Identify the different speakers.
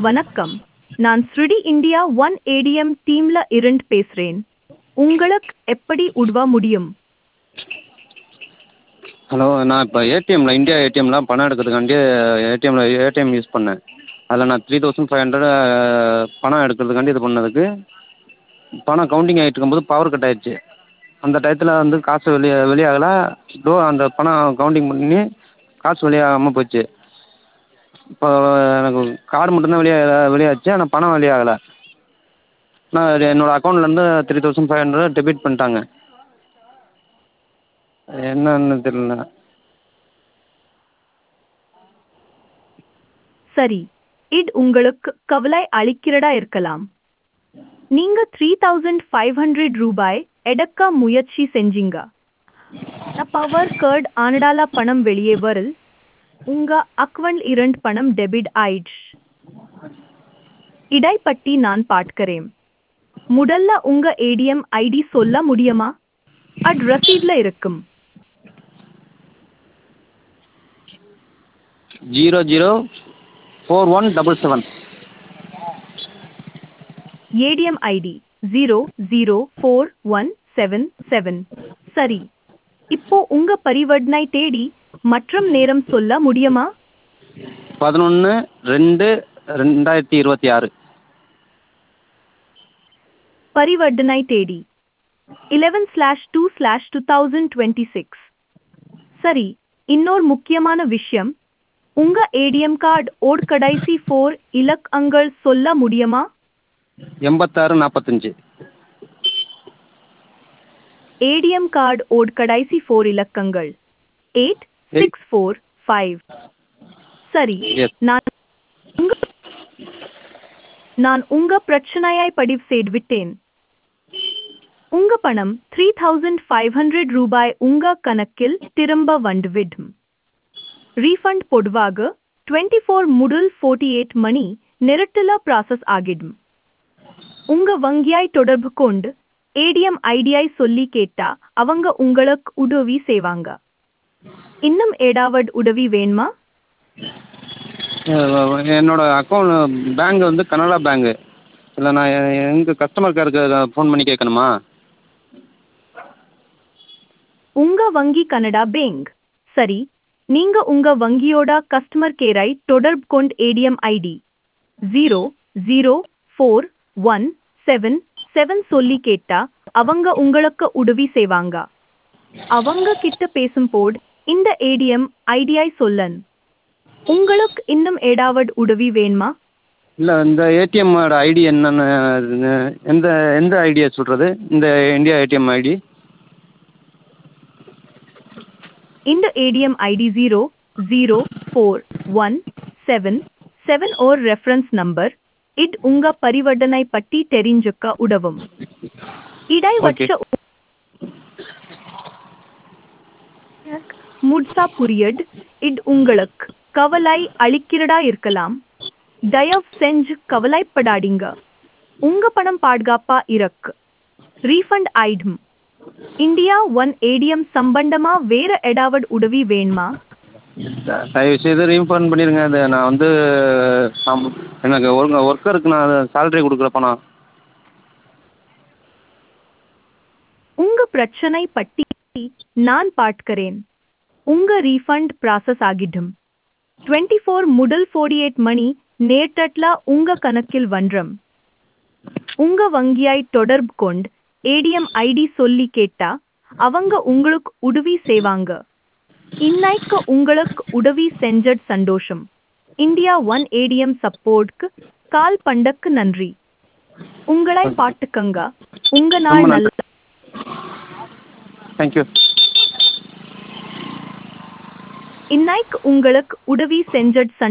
Speaker 1: வணக்கம் நான் ஸ்ருடி இந்தியா ஒன் ஏடிஎம் டீம்ல இருந்து பேசுறேன் உங்களுக்கு எப்படி உதவ முடியும்
Speaker 2: ஹலோ நான் இப்போ ஏடிஎம்மில் இந்தியா ஏடிஎம்மில் பணம் எடுக்கிறதுக்காண்டி ஏடிஎம்மில் ஏடிஎம் யூஸ் பண்ணேன் அதில் நான் த்ரீ தௌசண்ட் ஃபைவ் ஹண்ட்ரட் பணம் எடுக்கிறதுக்காண்டி இது பண்ணதுக்கு பணம் கவுண்டிங் ஆகிட்டு இருக்கும்போது பவர் கட் ஆகிடுச்சு அந்த டயத்தில் வந்து காசு வெளியே வெளியாகலை டோ அந்த பணம் கவுண்டிங் பண்ணி காசு வெளியாகாமல் போச்சு இப்போ எனக்கு கார்டு மட்டும்தான் வெளியே வெளியாச்சு ஆனால் பணம் வெளியாகலை நான் என்னோடய அக்கௌண்ட்லேருந்து three thousand five hundred debit பண்ணிட்டாங்க என்னன்னு தெரியல
Speaker 1: சரி இது உங்களுக்கு கவலை அளிக்கிறதா இருக்கலாம் நீங்க த்ரீ தௌசண்ட் ஃபைவ் ஹண்ட்ரட் ரூபாய் எடுக்க முயற்சி செஞ்சீங்க பவர் கர்ட் ஆனடால பணம் வெளியே வரல் உங்க அக்கவுண்ட் இரண்டு பணம் டெபிட் ஆயிடுச்சு இடை பற்றி நான் பார்க்கிறேன் முதல்ல உங்க ஏடிஎம் ஐடி சொல்ல முடியுமா அது ரசீட்ல இருக்கும்
Speaker 2: zero zero four one double seven
Speaker 1: ATM ID zero zero four one seven seven சரி இப்போ உங்க பரிவர்த்தனை தேடி மற்றும் நேரம் சொல்ல முடியுமா
Speaker 2: பதினொன்று ரெண்டு ரெண்டாயிரத்தி இருபத்தி ஆறு
Speaker 1: பரிவர்த்தனை தேடி eleven slash two slash two thousand twenty six சரி இன்னொரு முக்கியமான விஷயம் உங்க ஏடிஎம் கார்டு ஓட் கடைசி ஃபோர் இலக்கங்கள் சொல்ல முடியுமா
Speaker 2: எண்பத்தாறு நாற்பத்தஞ்சு
Speaker 1: ஏடிஎம் கார்டு ஓட் கடைசி ஃபோர் இலக்கங்கள் எயிட் சிக்ஸ் ஃபோர் ஃபைவ் சரி
Speaker 2: Yes.
Speaker 1: நான் உங்க நான் உங்க பிரச்சனையை பதிவு செய்து விட்டேன் உங்க பணம் த்ரீ தௌசண்ட் ஃபைவ் ஹண்ட்ரட் ரூபாய் உங்க கணக்கில் திரும்ப வந்துவிடும் ரீஃபண்ட் பொதுவாக டுவெண்ட்டி ஃபோர் முதல் ஃபோர்ட்டி எயிட் மணி நேரத்தில் ப்ராசஸ் ஆகிடும் உங்க வங்கியாய் தொடர்பு கொண்டு ஏடிஎம் ஐடியை சொல்லி கேட்டா அவங்க உங்களுக்கு உதவி செய்வாங்க இன்னும் ஏதாவது உதவி வேணுமா
Speaker 2: அஹ் என்னோட அக்கௌண்ட் பேங்க் வந்து கனரா பேங்கு இல்லை நான் எங்கள் கஸ்டமர் கேருக்கு ஃபோன் பண்ணி கேட்கணுமா
Speaker 1: உங்க வங்கி கனடா பேங்க் சரி நீங்க உங்க வங்கியோட கஸ்டமர் கேரை தொடர்பு கொண்டு ATM ID zero zero four one seven seven சொல்லி கேட்டா அவங்க உங்களுக்கு உதவி செய்வாங்க அவங்க கிட்ட பேசும்போது இந்த ஏடிஎம் ஐடியை சொல்லன் உங்களுக்கு இன்னும் ஏதாவது உதவி வேணுமா
Speaker 2: இல்லை இந்த ஏடிஎம்மோட ஐடி என்னன்னு அஹ் எந்த எந்த ஐடியை சொல்கிறது இந்த இந்தியா ஏடிஎம் ஐடி
Speaker 1: இந்த ATM ID zero zero four one seven seven or reference number இது உங்க பரிவர்த்தனை பற்றி தெரிஞ்சுக்க உதவும் இடைவற்ற முட்சா புரியட் இது உங்களுக்கு கவலை அளிக்கிறதா இருக்கலாம் தயவு செஞ்சு கவலைப்படாதீங்க உங்க பணம் பாதுகாப்பா இருக்கு ரீஃபண்ட் ஆயிடும் இந்தியா ஒன் ஏடிஎம் சம்பந்தமா வேற ஏதாவது உதவி வேணுமா
Speaker 2: தயவு செய்து ரீஃபண்ட் பண்ணிடுங்க அது நான் வந்து சம்- எனக்கு ஒர்க் ஒர்க்கருக்கு நான் சேலரி கொடுக்குற பணம்
Speaker 1: உங்க பிரச்சனை பற்றி நான் பார்க்கிறேன் உங்க ரீஃபண்ட் ப்ராசஸ் ஆகிடும் டுவெண்ட்டி ஃபோர் முதல் ஃபோர்டி எயிட் மணி நேற்றட்ல உங்க கணக்கில் வன்றம் உங்க வங்கியாய் தொடர்பு கொண்டு ஏடிஎம் ஐடி சொல்லி கேட்டா அவங்க உங்களுக்கு உதவி செய்வாங்க இன்னைக்கு உங்களுக்கு உதவி செஞ்சட் சந்தோஷம் இந்தியா ஒன் ஏடிஎம் சப்போர்ட்க்கு கால் பண்டக்கு நன்றி உங்களை பாட்டுக்கங்க உங்க நாள்
Speaker 2: ரொம்ப நன்றி.
Speaker 1: நல்ல
Speaker 2: தேங்க்யூ
Speaker 1: இன்னைக்கு உங்களுக்கு உதவி செஞ்சட்